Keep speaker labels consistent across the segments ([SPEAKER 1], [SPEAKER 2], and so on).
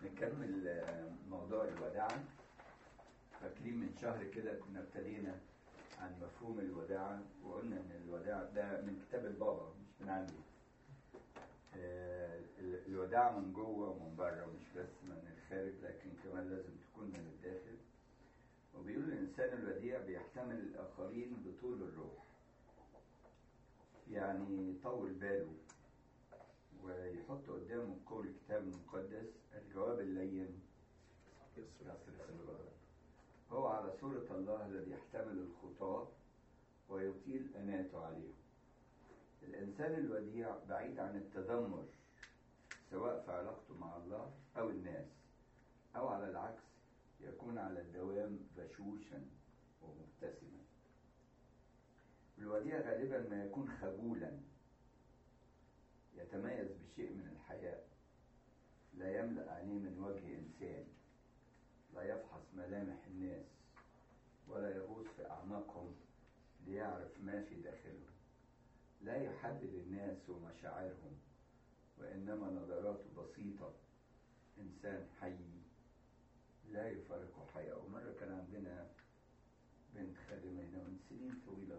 [SPEAKER 1] نكمل آه، موضوع الوداعة فاكرين من شهر كده كنا ابتدينا عن مفهوم الوداعة وقلنا ان الوداعة ده من كتاب البابا مش من عندي آه، ال- الوداعة من جوه ومن بره مش بس من الخارج لكن كمان لازم تكون من الداخل وبيقول الإنسان الوديع بيحتمل الآخرين بطول الروح يعني يطول باله ويحط قدامه قول الكتاب المقدس الجواب اللين يصرف الغضب هو على صورة الله الذي يحتمل الخطاة ويطيل أناته عليهم الإنسان الوديع بعيد عن التذمر سواء في علاقته مع الله أو الناس أو على العكس يكون على الدوام بشوشا ومبتسما الوديع غالبا ما يكون خجولا يتميز بشيء من الحياء لا يملأ عينيه من وجه إنسان لا يفحص ملامح الناس ولا يغوص في أعماقهم ليعرف ما في داخلهم لا يحدد الناس ومشاعرهم وإنما نظراته بسيطة إنسان حي لا يفارقه حياة ومرة كان عندنا بنت خادمة هنا من سنين طويلة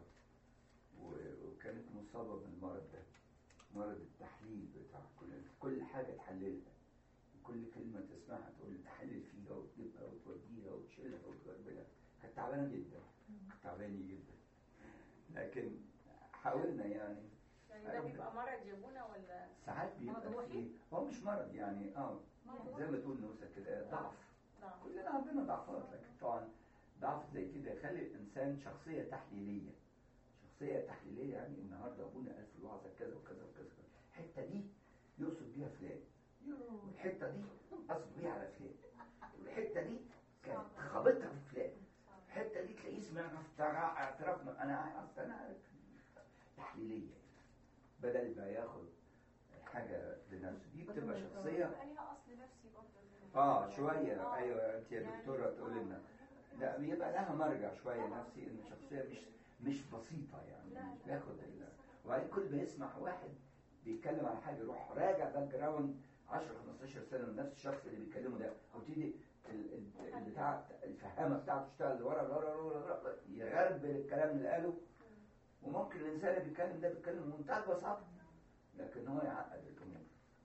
[SPEAKER 1] و- وكانت مصابة بالمرض ده مرض التحليل بتاع كل كل حاجة تحللها كل كلمة تسمعها تقول تحلل فيها وتجيبها وتوديها وتشيلها وتغربلها كانت تعبانة جدا كانت تعبانة جدا لكن حاولنا يعني
[SPEAKER 2] يعني ده بيبقى مرض يا بونا ولا
[SPEAKER 1] ساعات بيبقى
[SPEAKER 2] مرض
[SPEAKER 1] فيه
[SPEAKER 2] روحي؟
[SPEAKER 1] هو مش مرض يعني اه
[SPEAKER 2] مرض
[SPEAKER 1] زي ما تقول نوسة كده ضعف
[SPEAKER 2] لا
[SPEAKER 1] كلنا عندنا ضعفات لكن طبعا ضعف زي كده يخلي الانسان شخصيه تحليليه شخصيه تحليليه يعني النهارده ابونا قال في الوعظه كذا وكذا وكذا الحته دي يقصد بيها فلان والحته دي قصد بيها على فلان والحته دي كانت خابطها في فلان الحته دي تلاقيه سمع افتراء اعتراف من- انا عارف انا عارف تحليليه بدل ما ياخد الحاجه لنفسه دي بتبقى شخصيه
[SPEAKER 3] بقى ليها اصل نفسي برضه
[SPEAKER 1] اه شويه
[SPEAKER 3] آه.
[SPEAKER 1] ايوه انت يا
[SPEAKER 3] يعني-
[SPEAKER 1] دكتوره تقول لنا لا بيبقى لها مرجع شويه نفسي ان الشخصيه مش مش بسيطه يعني
[SPEAKER 3] لا،
[SPEAKER 1] مش
[SPEAKER 3] لا.
[SPEAKER 1] بياخد ال- وبعدين كل ما يسمع واحد بيتكلم على حاجه يروح راجع باك جراوند 10 15 سنه من نفس الشخص اللي بيتكلمه ده وابتدي ال- ال- البتاع الفهامه بتاعته تشتغل لورا لورا لورا لورا يغربل الكلام اللي قاله وممكن الانسان اللي بيتكلم ده بيتكلم بمنتهى البساطه لكن هو يعقد الامور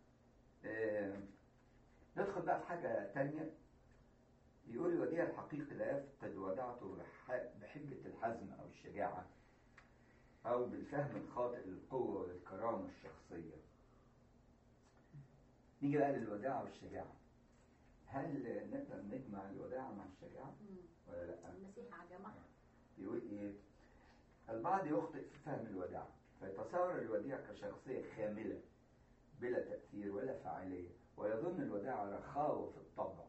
[SPEAKER 1] آه، ندخل بقى في حاجة تانية يقول الوديع الحقيقي لا يفتد ودعته بح- بحجة الحزم أو الشجاعة أو بالفهم الخاطئ للقوة وللكرامة الشخصية نيجي بقى للوداعة والشجاعة هل نقدر نجمع الوداعة مع الشجاعة ولا لأ؟
[SPEAKER 2] المسيح جمعها
[SPEAKER 1] يقول ايه البعض يخطئ في فهم الوداع فيتصور الوديع كشخصية خاملة بلا تأثير ولا فاعلية ويظن الوداع رخاوة في الطبع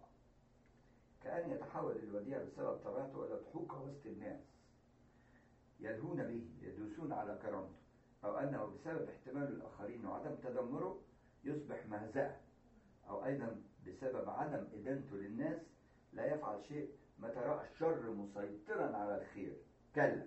[SPEAKER 1] كأن يتحول الوديع بسبب طبيعته إلى ضحوكة وسط الناس يلهون به يدوسون على كرامته أو أنه بسبب احتمال الآخرين وعدم تذمره يصبح مهزأة أو أيضا بسبب عدم إدانته للناس لا يفعل شيء متى رأى الشر مسيطرا على الخير كلا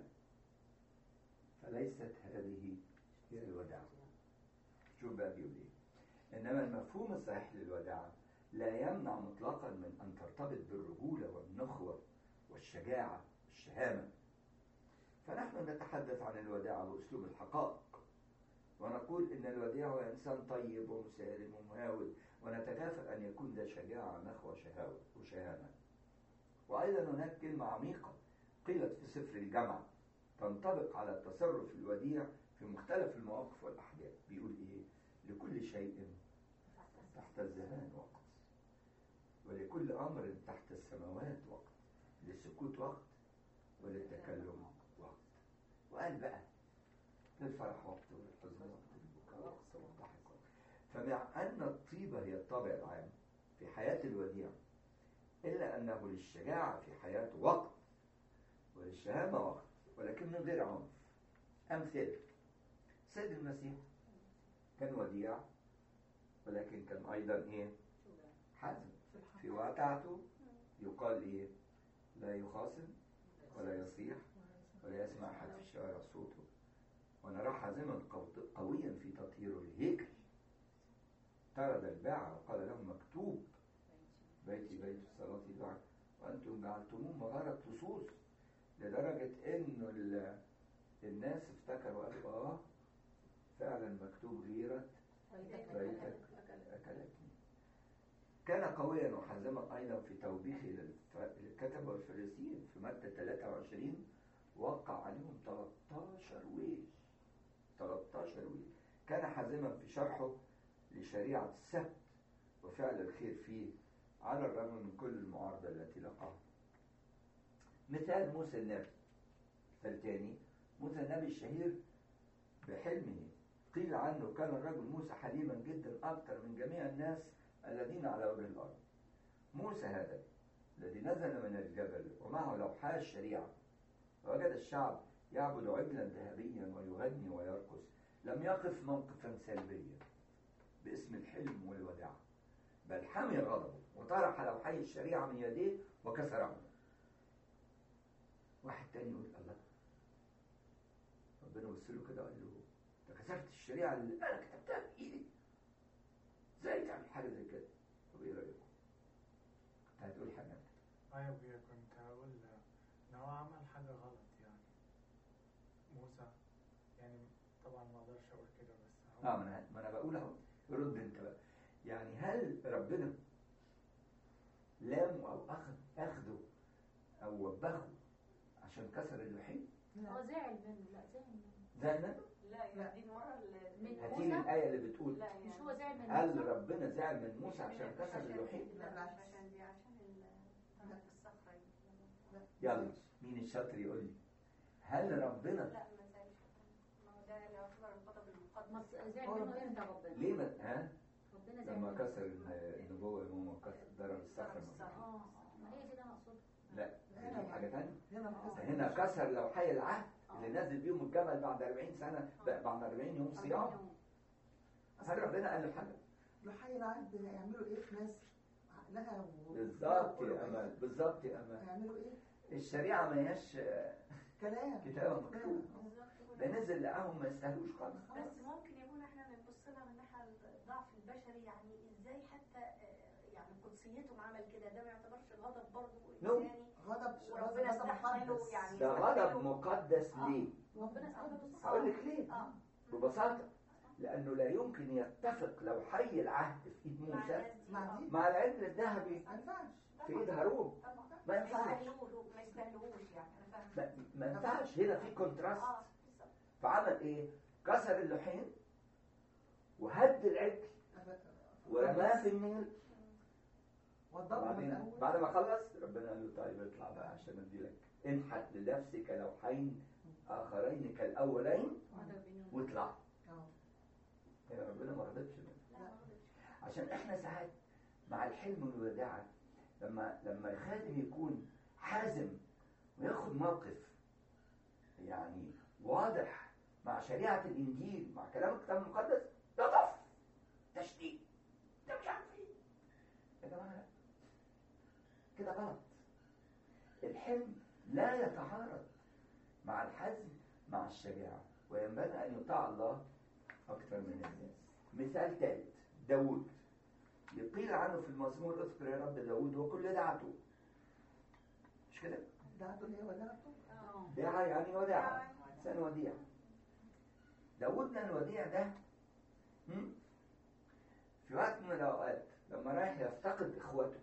[SPEAKER 1] فليست هذه هي الوداعة شوف بقى بيقول ايه انما المفهوم الصحيح للوداعة لا يمنع مطلقا من ان ترتبط بالرجولة والنخوة والشجاعة والشهامة فنحن نتحدث عن الوداعة بأسلوب الحقائق ونقول إن الوديع هو إنسان طيب ومسالم ومهاود ونتكافئ أن يكون ذا شجاعة نخوة شهاوة وشهامة وأيضا هناك كلمة عميقة قيلت في سفر الجامعة تنطبق على التصرف الوديع في مختلف المواقف والأحداث بيقول إيه لكل شيء تحت الزمان وقت ولكل أمر تحت السماوات وقت للسكوت وقت وللتكلم وقت وقال بقى للفرح وقت وللحزن وقت للبكاء وقت والضحك وقت فمع أن الطيبة هي الطابع العام في حياة الوديع إلا أنه للشجاعة في حياته وقت وللشهامة وقت ولكن من غير عنف أمثلة سيد المسيح كان وديع ولكن كان أيضا إيه حازم في واقعته يقال إيه لا يخاصم ولا يصيح ولا يسمع أحد في الشوارع صوته ونراه حازما قو- قويا في تطهير الهيكل طرد الباعة وقال لهم مكتوب بيتي بيت الصلاة دعاء وأنتم جعلتموه مغارة لصوص لدرجة إنه ال- الناس افتكروا قالوا آه فعلا مكتوب غيرة بيتك أكلتني كان قويا وحازما أيضا في توبيخه للف- للكتبة والفريسيين في مادة 23 وقع عليهم 13 ويش 13 ويش كان حازما في شرحه لشريعة السبت وفعل الخير فيه على الرغم من كل المعارضة التي لقاها مثال موسى النبي الثاني موسى النبي الشهير بحلمه قيل عنه كان الرجل موسى حليما جدا أكثر من جميع الناس الذين على وجه الأرض موسى هذا الذي نزل من الجبل ومعه لوحات الشريعة ووجد الشعب يعبد عجلا ذهبيا ويغني ويرقص لم يقف موقفا سلبيا باسم الحلم والوداع بل حمي غضبه وطرح لوحي الشريعة من يديه وكسرهما واحد تاني يقول الله ربنا بص له كده وقال له انت كسرت الشريعة اللي انا كتبتها بايدي ازاي تعمل حاجة زي كده طب ايه رأيكم؟ كنت هتقول حاجة
[SPEAKER 4] أيوة بيه كنت هقول إن هو عمل حاجة غلط يعني موسى يعني طبعا ما أقدرش أقول كده بس هو
[SPEAKER 1] اه ما انا ما انا بقول اهو رد انت بقى يعني هل ربنا لامه او اخذ اخده او وبخه عشان كسر اللوحين
[SPEAKER 2] هو زعل منه لا زعل منه
[SPEAKER 1] زي منه
[SPEAKER 3] لا يعني دي المرة اللي
[SPEAKER 2] من
[SPEAKER 1] هاتي لي
[SPEAKER 2] موسى؟
[SPEAKER 1] الايه اللي بتقول
[SPEAKER 3] لا
[SPEAKER 2] مش
[SPEAKER 3] يعني
[SPEAKER 2] هو زعل من
[SPEAKER 1] هل
[SPEAKER 2] موسى؟
[SPEAKER 1] ربنا زعل من موسى عشان كسر اللوحين
[SPEAKER 3] لا
[SPEAKER 5] بالعكس.
[SPEAKER 3] مش عشان دي عشان ال- بتاعت الصخرة دي.
[SPEAKER 1] يلا مين الشاطر يقول لي هل ربنا
[SPEAKER 3] لا ما زالش ما هو ده اللي يعتبر الغضب
[SPEAKER 2] ما
[SPEAKER 3] المقدس
[SPEAKER 2] زعل منه امتى ربنا؟
[SPEAKER 1] ليه ما ها
[SPEAKER 2] ربنا زعل
[SPEAKER 1] لما
[SPEAKER 2] منه
[SPEAKER 1] كسر الن- النبوه امام كسر ضرب الصخره
[SPEAKER 3] ضرب الصخرة.
[SPEAKER 2] اه ما هي دي اللي انا اقصدها
[SPEAKER 1] لا دي حاجه ثانيه
[SPEAKER 5] هنا القصة.
[SPEAKER 1] هنا كسر لوحي العهد اللي نزل بيهم الجبل بعد 40 سنه بعد 40 يوم صيام هل ربنا قال له حاجه
[SPEAKER 5] لحي العهد هيعملوا ايه في ناس عقلها و...
[SPEAKER 1] بالظبط يا امل بالظبط يا امل
[SPEAKER 5] هيعملوا ايه؟
[SPEAKER 1] الشريعه ما هياش آه،
[SPEAKER 5] كلام
[SPEAKER 1] كتابة مكتوب.
[SPEAKER 3] بالظبط
[SPEAKER 1] ده نزل لقاهم ما يستاهلوش خالص
[SPEAKER 3] بس ممكن يكون احنا بنبص لها من ناحيه الضعف البشري يعني ازاي حتى آه، يعني قدسيتهم عمل كده ده ما يعتبرش غضب برضه
[SPEAKER 1] نو.
[SPEAKER 3] انساني
[SPEAKER 5] غضب
[SPEAKER 3] وربنا
[SPEAKER 5] غضب
[SPEAKER 3] استحمله
[SPEAKER 5] مقدس
[SPEAKER 3] يعني
[SPEAKER 1] ده غضب مقدس ليه
[SPEAKER 2] ربنا سأله بالصحة
[SPEAKER 1] هقول لك ليه
[SPEAKER 3] اه
[SPEAKER 1] ببساطه لانه لا يمكن يتفق لوحي العهد في ايد
[SPEAKER 3] مع
[SPEAKER 1] موسى
[SPEAKER 3] الناس دي
[SPEAKER 5] مع
[SPEAKER 3] آه.
[SPEAKER 5] دي
[SPEAKER 1] مع العجل الذهبي
[SPEAKER 5] ما ينفعش
[SPEAKER 1] في ايد هارون
[SPEAKER 3] طبعا
[SPEAKER 1] ما
[SPEAKER 3] ما
[SPEAKER 1] ينفعش
[SPEAKER 3] يستاهلوش ما يستاهلوش يعني انا فاهمه
[SPEAKER 1] ما, ما ينفعش هنا في كونتراست
[SPEAKER 3] اه بالظبط
[SPEAKER 1] فعمل ايه كسر اللوحين وهد العجل ورماه في النيل
[SPEAKER 5] والضرب من
[SPEAKER 1] وبعدين
[SPEAKER 5] الاول
[SPEAKER 1] بعد ما خلص ربنا قال له طيب اطلع بقى عشان ادي لك انحت لنفسك لوحين اخرين كالاولين
[SPEAKER 2] وهذا بينهم.
[SPEAKER 1] واطلع
[SPEAKER 5] اه
[SPEAKER 1] هنا ربنا ما رضتش منه
[SPEAKER 3] لا ما غلطش.
[SPEAKER 1] عشان احنا ساعات مع الحلم والوداعة لما لما الخادم يكون حازم وياخد موقف يعني واضح مع شريعة الإنجيل مع كلام الكتاب المقدس ده ضعف تشديد ده مش عارف ايه يا جماعة لا كده غلط الحلم لا يتعارض مع الحزم مع الشجاعة وينبغي أن يطاع الله أكثر من الناس مثال ثالث داود يقيل عنه في المزمور اذكر يا رب داود وكل دعته مش كده
[SPEAKER 5] دعته اللي هي ودعته
[SPEAKER 2] اه
[SPEAKER 1] دعا يعني وداع إنسان وديع داودنا الوديع ده هم؟ في وقت من الأوقات لما رايح يفتقد إخوته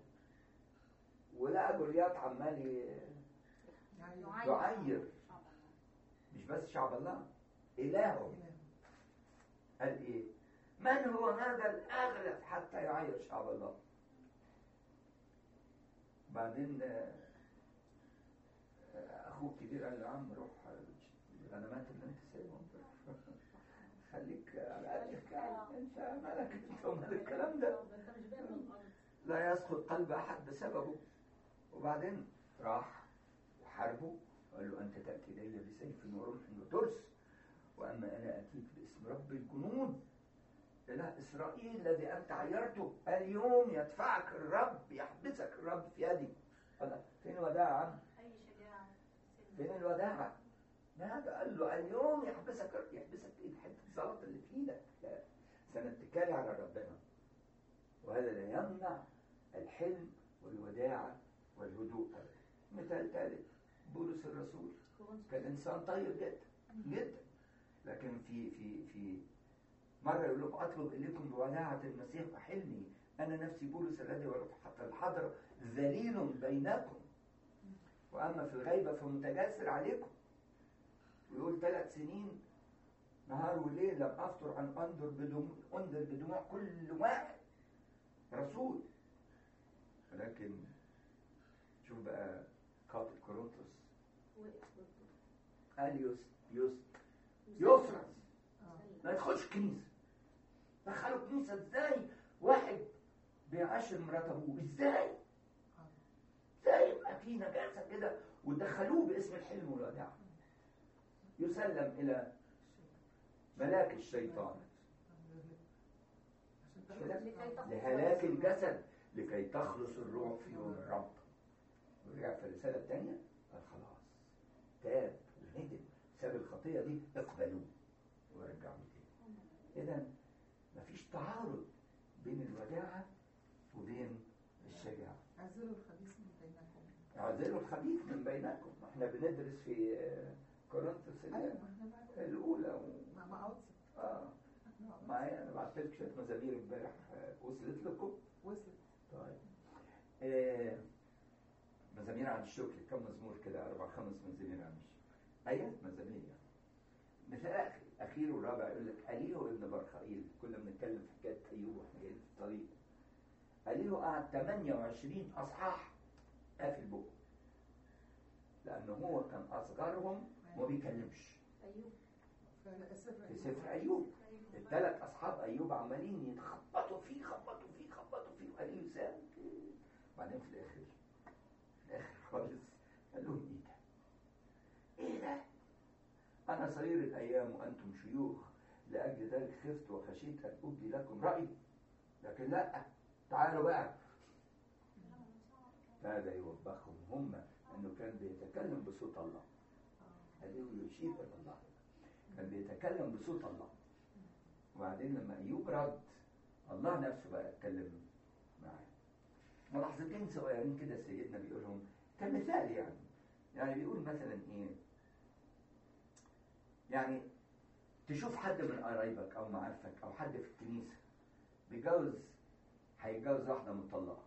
[SPEAKER 1] ولقى جوليات عمال ي-
[SPEAKER 5] يعني
[SPEAKER 1] يعير مش بس شعب الله إلههم قال ايه من هو هذا الاغلب حتى يعير شعب الله بعدين آه، آه، اخوه الكبير قال له يا عم روح الغنمات اللي انت سايبهم خليك على قدك يعني انت مالك انت ومال الكلام ده
[SPEAKER 2] انت مش باين من الارض
[SPEAKER 1] لا يسقط قلب احد بسببه وبعدين راح وحاربه وقال له انت تاتي الي بسيف ورمح وترس واما انا اتيك باسم رب الجنود اله اسرائيل الذي انت عيرته اليوم يدفعك الرب يحبسك الرب في يدي قال فين الوداع يا عم
[SPEAKER 3] اي شجاعه
[SPEAKER 1] فين الوداعة؟ ماذا قال له اليوم يحبسك يحبسك ايه حته الزلط اللي في ايدك لا سنتكالي على ربنا وهذا لا يمنع الحلم والوداعة والهدوء أبدا مثال ثالث بولس الرسول كان إنسان طيب جدا جدا لكن في في في مرة يقول لهم أطلب إليكم بوداعة المسيح وحلمي أنا نفسي بولس الذي حتى الحضر ذليل بينكم وأما في الغيبة فمتجسر عليكم ويقول ثلاث سنين نهار وليل لم أفطر أن أنظر بدموع أنظر بدموع كل واحد رسول ولكن شوف بقى قاتل كورنثوس قال يوس يوس يفرز ما يدخلش كنيسة دخلوا كنيسة ازاي واحد بيعاشر مرات ابوه ازاي ازاي يبقى في نجاسة كده ودخلوه باسم الحلم والوداع يسلم الى ملاك الشيطان لهلاك الجسد لكي تخلص الروح في يوم الرب ورجع في الرسالة الثانية قال خلاص تاب وندم ساب الخطية دي اقبلوه ورجعوه تاني إذا مفيش تعارض بين الوداعة وبين الشجاعة
[SPEAKER 5] اعزلوا الخبيث من بينكم
[SPEAKER 1] اعزلوا الخبيث من بينكم احنا بندرس في آه، كورنثوس ال-
[SPEAKER 5] ايوه ما احنا بقى
[SPEAKER 1] الأولى و...
[SPEAKER 5] مع مع اوتس
[SPEAKER 1] اه معايا انا بعت لك شويه مزامير امبارح آه، وصلت لكم
[SPEAKER 5] وصلت
[SPEAKER 1] طيب آه، مزامير عن الشكر كم مزمور كده اربع خمس مزامير عن الشكر ايات مزامير يعني مثال أخ- اخير والرابع يقول لك اليهو ابن برخائيل كنا بنتكلم في حكايه ايوب واحنا جايين في الطريق اليهو قعد 28 اصحاح قافل بقه لانه هو كان اصغرهم وما بيكلمش
[SPEAKER 2] ايوب
[SPEAKER 5] في سفر
[SPEAKER 1] في سفر ايوب الثلاث اصحاب ايوب عمالين يتخبطوا فيه خبطوا فيه خبطوا فيه وقال له سام بعدين في الاخر في الاخر خالص قال لهم ايه ده؟ ايه ده؟ انا صغير الايام وانتم شيوخ لاجل ذلك خفت وخشيت ان ابدي لكم رايي لكن لا تعالوا بقى هذا يوبخهم هم انه كان بيتكلم بصوت الله هذه يشير الى الله كان بيتكلم بصوت الله وبعدين لما ايوب رد الله نفسه بقى اتكلم معاه ملاحظتين صغيرين كده سيدنا بيقولهم كمثال يعني يعني بيقول مثلا ايه يعني تشوف حد من قرايبك او معارفك او حد في الكنيسه بيجوز هيتجوز واحده مطلقه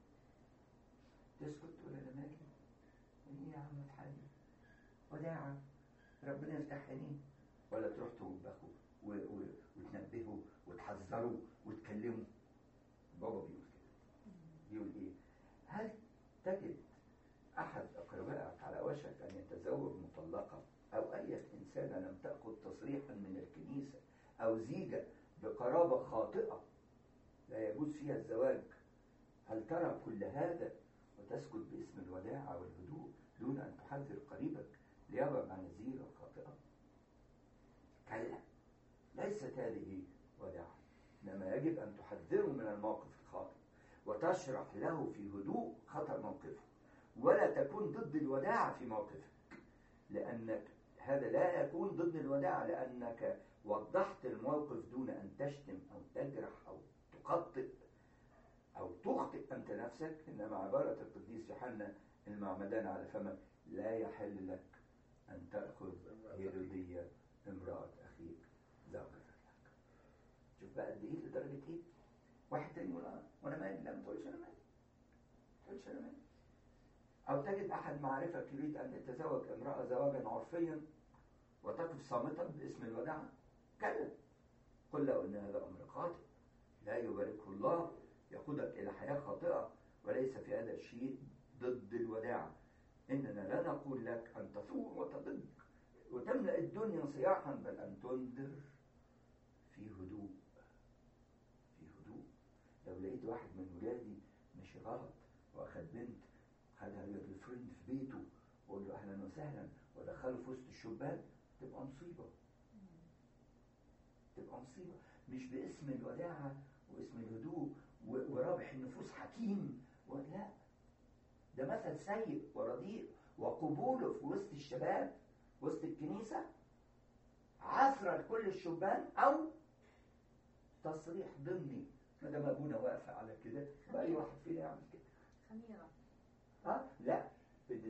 [SPEAKER 1] تسكت تقول انا مالي ايه يا عم في حالي وداعة ربنا يفتح عينيه ولا تروح توبخه و- و- وتنبهه وتحذره وتكلمه بابا بيقول كده بيقول ايه هل تجد احد اقربائك على وشك ان يتزوج مطلقه او اي انسانه لم تاخذ تصريحا من الكنيسه او زيجه بقرابه خاطئه لا يجوز فيها الزواج هل ترى كل هذا وتسكت باسم الوداعه والهدوء دون ان تحذر قريبك ليبعد عن الزيغه الخاطئه كلا ليست هذه وداعه انما يجب ان تحذره من الموقف الخاطئ وتشرح له في هدوء خطر موقفه ولا تكون ضد الوداعة في موقفك لأنك هذا لا يكون ضد الوداعة لأنك وضحت الموقف دون أن تشتم أو تجرح أو تخطئ أو تخطئ أنت نفسك إنما عبارة القديس يوحنا المعمدان على فمك لا يحل لك أن تأخذ هيرودية امرأة أخيك زوجة لك شوف بقى قد إيه لدرجة إيه واحد تاني يقول آه، وأنا مالي لا ما تقولش أنا مالي ما تقولش أنا مالي أو تجد أحد معرفك يريد أن يتزوج امرأة زواجا عرفيا وتقف صامتا باسم الوداعة كذا قل له أن هذا أمر خاطئ لا يباركه الله يقودك إلى حياة خاطئة وليس في هذا الشيء ضد الوداعة إننا لا نقول لك أن تثور وتضج وتملأ الدنيا صياحا بل أن تنذر في هدوء في هدوء لو لقيت واحد من ولادي ماشي غلط واخد بنت خدها الجيرل فريند في بيته وقول له اهلا وسهلا ودخله في وسط الشبان تبقى مصيبه تبقى مصيبه مش باسم الوداعه واسم الهدوء و- ورابح النفوس حكيم ولا ده مثل سيء ورديء وقبوله في وسط الشباب وسط الكنيسه عثرة لكل الشبان او تصريح ضمني ما دام ابونا واقف على كده بقى اي واحد فينا يعمل كده
[SPEAKER 2] خمير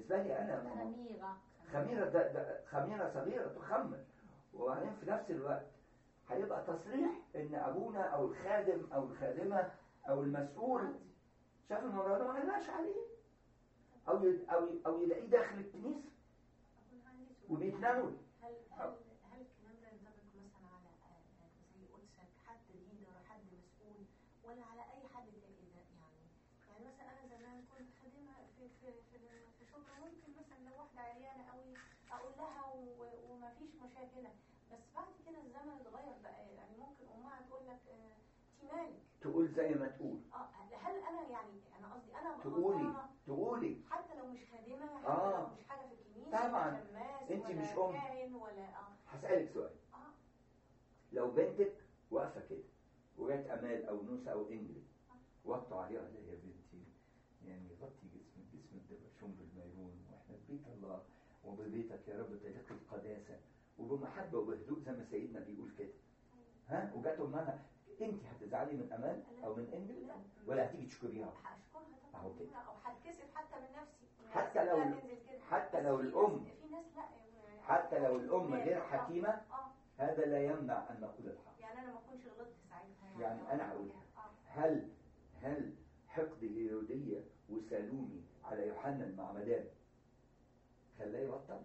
[SPEAKER 1] بالنسبة لي أنا ما هو
[SPEAKER 2] خميرة
[SPEAKER 1] خميرة ده ده خميرة صغيرة تخمر وبعدين في نفس الوقت هيبقى تصريح إن أبونا أو الخادم أو الخادمة أو المسؤول شاف الموضوع ده ما قالناش عليه أو ي- أو ي- أو يلاقيه داخل الكنيسة
[SPEAKER 3] أقول عندي سؤال.
[SPEAKER 1] وبيتناول
[SPEAKER 3] هل هل هل الكلام ده ينطبق مثلا على آه، آه، زي قدسك حد ليدر حد مسؤول ولا على اي حد تاني ده يعني يعني مثلا انا زمان كنت خادمه في في في في شغل ممكن مثلا لو واحده عريانه قوي اقول لها و- وما فيش مشاكله بس بعد كده الزمن اتغير بقى يعني ممكن امها تقول لك آه، انت مالك
[SPEAKER 1] تقول زي ما تقول
[SPEAKER 3] اه هل انا يعني انا قصدي انا
[SPEAKER 1] تقولي
[SPEAKER 3] غلطانة
[SPEAKER 1] تقولي
[SPEAKER 3] حتى لو مش خادمه حتى
[SPEAKER 1] آه.
[SPEAKER 3] لو مش حاجه في الكنيسه
[SPEAKER 1] طبعاً.
[SPEAKER 3] ولا شماس
[SPEAKER 1] أنت
[SPEAKER 3] ولا
[SPEAKER 1] مش أم.
[SPEAKER 3] كاهن ولا اه
[SPEAKER 1] هسألك سؤال
[SPEAKER 3] اه
[SPEAKER 1] لو بنتك واقفة كده وجت أمال أو نوسة أو إنجلي وقتوا عليها قال لها يا بنتي يعني غطي جسمك جسمك ده مشوم بالميرون واحنا في بيت الله وببيتك يا رب تلقي القداسة وبمحبة وبهدوء زي ما سيدنا بيقول كده ها وجت أمها أنت هتزعلي من أمال أو من إنجلي
[SPEAKER 3] لا.
[SPEAKER 1] ولا هتيجي تشكريها
[SPEAKER 3] هشكرها طبعا
[SPEAKER 1] أهو كده.
[SPEAKER 3] او هتكسف حتى من نفسي يعني
[SPEAKER 1] حتى لو-
[SPEAKER 3] لا تنزل كده.
[SPEAKER 1] حتى
[SPEAKER 3] بس
[SPEAKER 1] لو
[SPEAKER 3] في ناس-
[SPEAKER 1] الأم-
[SPEAKER 3] في ناس لا يعني
[SPEAKER 1] حتى لو الأم
[SPEAKER 3] في ناس-
[SPEAKER 1] غير
[SPEAKER 3] آه،
[SPEAKER 1] حكيمة
[SPEAKER 3] اه
[SPEAKER 1] هذا لا يمنع أن نقول الحق
[SPEAKER 3] يعني انا ما اكونش غلطت ساعتها
[SPEAKER 1] يعني أنا هقولها.
[SPEAKER 3] اه
[SPEAKER 1] هل هل حقد هيرودية وسالومي على يوحنا المعمدان خلاه يبطل؟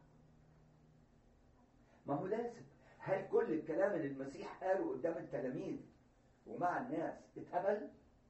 [SPEAKER 1] ما هو لازم هل كل الكلام اللي المسيح قاله قدام التلاميذ ومع الناس اتقبل؟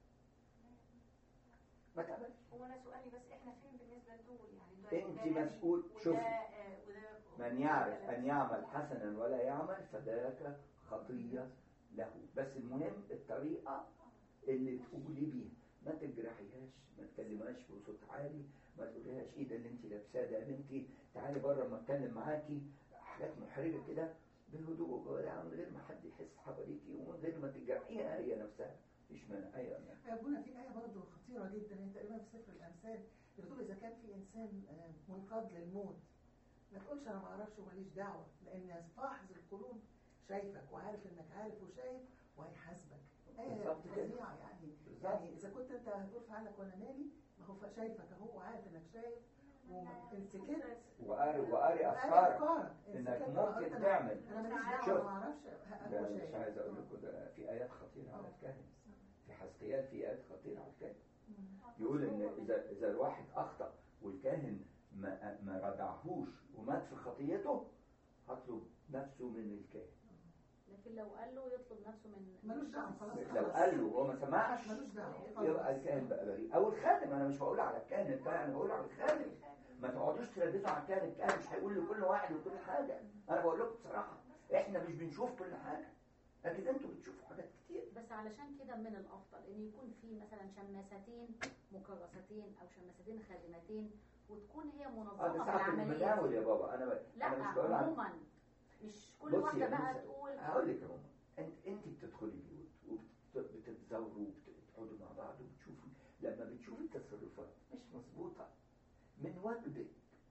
[SPEAKER 1] ما اتقبلش
[SPEAKER 3] هو انا سؤالي بس احنا فين بالنسبه لدول يعني ده
[SPEAKER 1] انت
[SPEAKER 3] ده نبي
[SPEAKER 1] مسؤول
[SPEAKER 3] وده-
[SPEAKER 1] شوفي
[SPEAKER 3] آه، وده
[SPEAKER 1] من يعرف أن يعمل حسنا ولا يعمل فذاك خطية له بس المهم الطريقة اللي تقولي بيها ما تجرحيهاش ما تكلمهاش بصوت عالي ما تقوليهاش ايه ده اللي انت لابساه ده يا بنتي تعالي بره ما اتكلم معاكي حاجات محرجه كده بهدوء وبوداعة من غير ما حد يحس حواليكي ومن غير ما تجرحيها هي نفسها مفيش مانع ايوه أنا.
[SPEAKER 5] يا ابونا في آية برضه خطيرة جدا هي تقريبا في سفر الأمثال بتقول إذا كان في إنسان آه، منقاد للموت ما تقولش أنا ما أعرفش وماليش دعوة لأن فاحظ القلوب شايفك وعارف إنك عارف وشايف وهيحاسبك آية
[SPEAKER 1] بالظبط كده.
[SPEAKER 5] فظيعة يعني
[SPEAKER 1] بالظبط
[SPEAKER 5] يعني إذا كنت أنت هتقول في عقلك وأنا مالي ما هو شايفك أهو وعارف إنك شايف وأنت كده
[SPEAKER 1] وقاري وقاري
[SPEAKER 5] وقاري
[SPEAKER 1] افكارك
[SPEAKER 5] أفكارك
[SPEAKER 1] انك
[SPEAKER 5] إنت كده
[SPEAKER 1] ممكن
[SPEAKER 5] قلت أنا-
[SPEAKER 1] تعمل
[SPEAKER 5] أنا ماليش
[SPEAKER 1] شوف.
[SPEAKER 5] دعوة ما أعرفش
[SPEAKER 1] ده
[SPEAKER 5] هو
[SPEAKER 1] مش
[SPEAKER 5] شايف
[SPEAKER 1] عايز اقول لكم ده في ايات خطيره على الكاهن في حزقيال في ايات خطيره على الكاهن يقول ان اذا اذا الواحد اخطا والكاهن ما ما ردعهوش ومات في خطيته هطلب نفسه من الكاهن
[SPEAKER 2] لكن لو قال له يطلب نفسه من
[SPEAKER 5] ملوش دعوة خلاص
[SPEAKER 1] لو قال له وهو ما سمعش
[SPEAKER 5] ملوش دعوة
[SPEAKER 1] يبقى الكاهن بقى بريء او الخادم انا مش بقول على الكاهن الكاهن انا بقول على الخادم ما تقعدوش تلبسوا على الكاهن الكاهن مش هيقول لكل واحد وكل حاجه انا بقول لكم بصراحه احنا مش بنشوف كل حاجه لكن انتوا بتشوفوا حاجات كتير
[SPEAKER 2] بس علشان كده من الافضل ان يكون في مثلا شماستين مكرستين او شماستين خادمتين وتكون هي
[SPEAKER 1] اه
[SPEAKER 2] منظمه
[SPEAKER 1] ده
[SPEAKER 2] في
[SPEAKER 1] ساعه
[SPEAKER 2] العمليه
[SPEAKER 1] المناول يا بابا انا ب...
[SPEAKER 2] لا
[SPEAKER 1] انا مش بقول على
[SPEAKER 2] عموما مش كل
[SPEAKER 1] بصي
[SPEAKER 2] واحده
[SPEAKER 1] يا
[SPEAKER 2] بقى
[SPEAKER 1] موسى،
[SPEAKER 2] تقول
[SPEAKER 1] هقول لك يا ماما انت انت بتدخلي بيوت وبتتزوروا وبتقعدوا مع بعض وبتشوفوا لما بتشوفي تصرفات مش مظبوطه من واجبك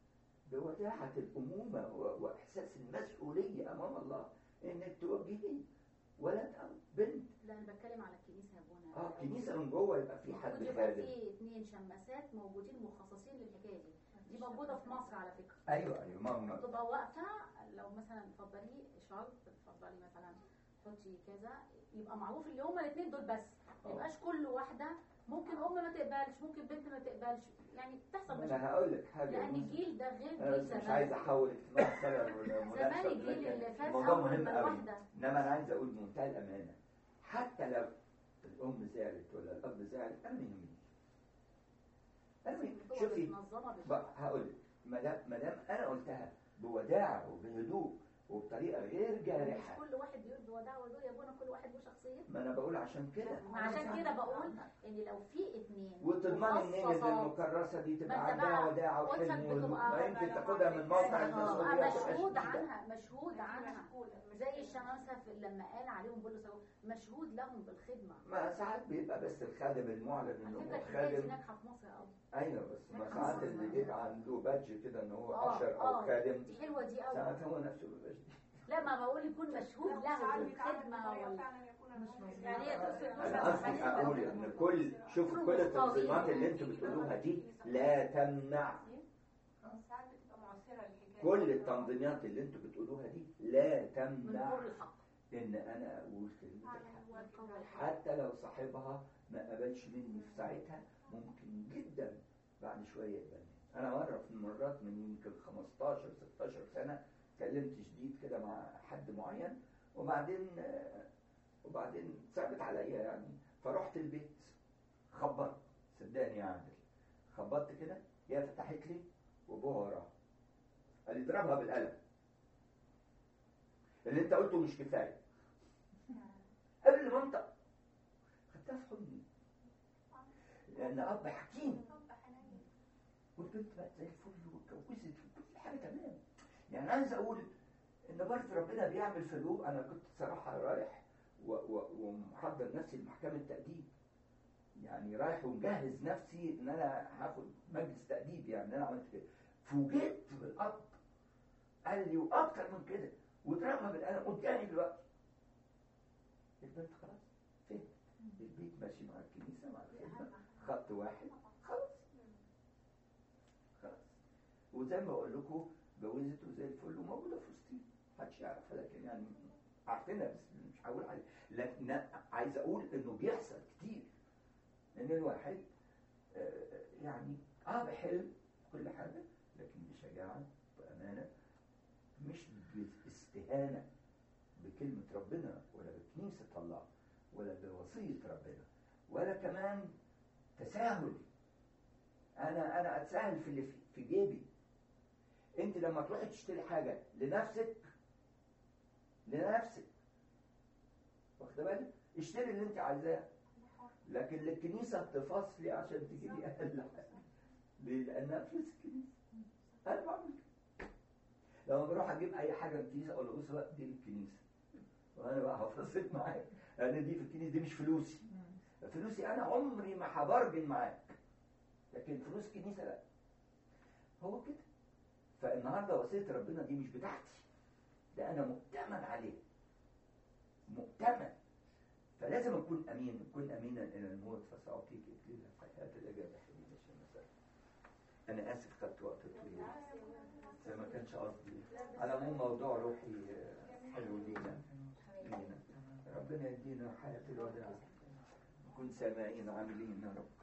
[SPEAKER 1] بوداعة الأمومة و- وإحساس المسؤولية أمام الله إنك توجهي ولد أو بنت
[SPEAKER 2] لا انا بتكلم على الكنيسه يا بونا
[SPEAKER 1] اه كنيسة من جوه يبقى في حد
[SPEAKER 2] المفروض يبقى
[SPEAKER 1] خادم
[SPEAKER 2] في اثنين شماسات موجودين مخصصين للحكايه دي دي موجوده في مصر على فكره
[SPEAKER 1] أيوه أيوه ماما
[SPEAKER 2] تبقى واقفه لو مثلا اتفضلي شرط اتفضلي مثلا حطي كذا يبقى معروف اللي هما الاثنين دول بس ما
[SPEAKER 1] آه.
[SPEAKER 2] يبقاش كل واحده ممكن ام ما تقبلش ممكن بنت ما تقبلش يعني بتحصل مشاكل
[SPEAKER 1] أنا هقول لك حاجة يا
[SPEAKER 2] لان
[SPEAKER 1] موسى.
[SPEAKER 2] الجيل ده غير
[SPEAKER 1] أنا
[SPEAKER 2] جيل
[SPEAKER 1] بس مش عايز
[SPEAKER 2] زمان
[SPEAKER 1] أحول اجتماع سنة ولا
[SPEAKER 2] زمان
[SPEAKER 1] مناقشة
[SPEAKER 2] الجيل
[SPEAKER 1] لكن
[SPEAKER 2] اللي فات
[SPEAKER 1] الموضوع
[SPEAKER 2] اول
[SPEAKER 1] مهم
[SPEAKER 2] ما
[SPEAKER 1] قوي
[SPEAKER 2] الواحده
[SPEAKER 1] إنما أنا عايز أقول بمنتهى الأمانة حتى لو الأم زعلت ولا الأب زعل أنا ما يهمنيش أنا ما يهمنيش.
[SPEAKER 2] بتبقى
[SPEAKER 1] شوفي
[SPEAKER 2] متنظمه
[SPEAKER 1] بقى
[SPEAKER 2] بالشكل
[SPEAKER 1] هقول لك ما دام ما دام انا قلتها بوداعه وبهدوء وبطريقه غير
[SPEAKER 2] مش
[SPEAKER 1] جارحه
[SPEAKER 2] كل واحد بيقول بوداع ودول يا ابونا كل واحد له شخصيته
[SPEAKER 1] ما انا بقول عشان كده
[SPEAKER 2] ما عشان كده بقول ان لو في اثنين
[SPEAKER 1] وتضمني منين ان
[SPEAKER 2] مخصصات
[SPEAKER 1] المكرسه دي تبقى
[SPEAKER 2] ما انت
[SPEAKER 1] عندها
[SPEAKER 2] بقى
[SPEAKER 1] وداعه
[SPEAKER 2] قدسك
[SPEAKER 1] وحلم
[SPEAKER 2] بتبقى-
[SPEAKER 1] ما يمكن تاخدها من موقع
[SPEAKER 2] آه،
[SPEAKER 1] المسؤوليه وتبقى
[SPEAKER 2] مشهود
[SPEAKER 1] شديدة.
[SPEAKER 2] عنها مشهود عنها زي الشمامسه في- لما قال عليهم بولس اهو مشهود لهم بالخدمه
[SPEAKER 1] ما ساعات بيبقى بس الخادم المعلن
[SPEAKER 2] على
[SPEAKER 1] انه
[SPEAKER 2] فكره
[SPEAKER 1] هو
[SPEAKER 2] الحكايه دي
[SPEAKER 1] خادم
[SPEAKER 2] ناجحه في مصر قوي
[SPEAKER 1] ايوه بس ما ساعات اللي بيبقى عنده بادج كده ان هو
[SPEAKER 2] اه
[SPEAKER 1] اشر او
[SPEAKER 2] اه
[SPEAKER 1] خادم
[SPEAKER 2] دي حلوه دي قوي
[SPEAKER 1] ساعات هو نفسه بيبقى شديد.
[SPEAKER 2] لا ما بقول يكون مشهود له بالخدمه ولا يعني هي تقصد
[SPEAKER 1] انا قصدي اقول ان كل شوف كل التنظيمات اللي انتوا بتقولوها دي لا تمنع
[SPEAKER 3] ساعات بتبقى معصرة الحكاية
[SPEAKER 1] كل التنظيمات اللي انتوا بتقولوها دي لا
[SPEAKER 2] من
[SPEAKER 1] تمنع
[SPEAKER 2] نور الحق
[SPEAKER 1] ان انا اقول كلمه
[SPEAKER 3] على
[SPEAKER 1] الحق
[SPEAKER 3] الواجب
[SPEAKER 1] حتى لو صاحبها ما قبلش مني في ساعتها ممكن جدا بعد شويه يقبلني انا مره في المرات من يمكن 15 16 سنه كلمت شديد كده مع حد معين وبعدين آه، وبعدين صعبت عليا يعني فرحت البيت خبرت صدقني يا عادل خبطت كده هي فتحت لي وابوها وراها قال لي اضربها بالقلم اللي انت قلته مش كفايه قبل ما انطق خدتها في حضني لان اب حكيم
[SPEAKER 3] رب حنين
[SPEAKER 1] والبنت بقت زي الفل واتجوزت وكل حاجه تمام يعني عايز اقول ان برضه ربنا بيعمل في القلوب انا كنت صراحه رايح و- و- ومحضر نفسي لمحكمه تاديب يعني رايح ومجهز نفسي ان انا هاخد مجلس تاديب يعني انا عملت كده فوجئت بالاب قال لي واكتر من كده وضربها بالقلم قدامي دلوقتي البنت خلاص فهمت البيت ماشي مع الكنيسه مع الخدمه خط واحد خلاص خلاص وزي ما بقول لكم جوزت وزي الفل وموجوده في وسطي محدش يعرفها لكن يعني عارفينها بس مش هقول عليه لكن أنا عايز اقول انه بيحصل كتير ان الواحد آه، يعني اه بحلم كل حاجه لكن بشجاعه بامانه مش باستهانه بكلمه ربنا ولا بكنيسه الله ولا بوصيه ربنا ولا كمان تساهل انا انا اتساهل في اللي في- في جيبي انت لما تروحي تشتري حاجه لنفسك لنفسك واخده بالك اشتري اللي انت عايزاه لكن للكنيسه تفاصلي عشان تجيبي اقل حاجه ليه؟ لانها فلوس الكنيسه انا بعمل كده لما بروح اجيب اي حاجه من الكنيسه اقول له بص بقى دي للكنيسه وانا بقى هفصل معاك لان دي في الكنيسه دي مش فلوسي فلوسي انا عمري ما هبرجن معاك لكن فلوس الكنيسه لا هو كده فالنهارده وصيه ربنا دي مش بتاعتي ده انا مؤتمن عليه مؤتمن فلازم اكون امين اكون امينا الى الموت فساعطيك اكليل الحياه الاجابه حبيبي عشان المساء انا اسف خدت وقت طويل زي ما كانش قصدي على العموم موضوع روحي آه، حلو لينا لينا ربنا يدينا حياه الوداع نكون سامعين عاملين يا رب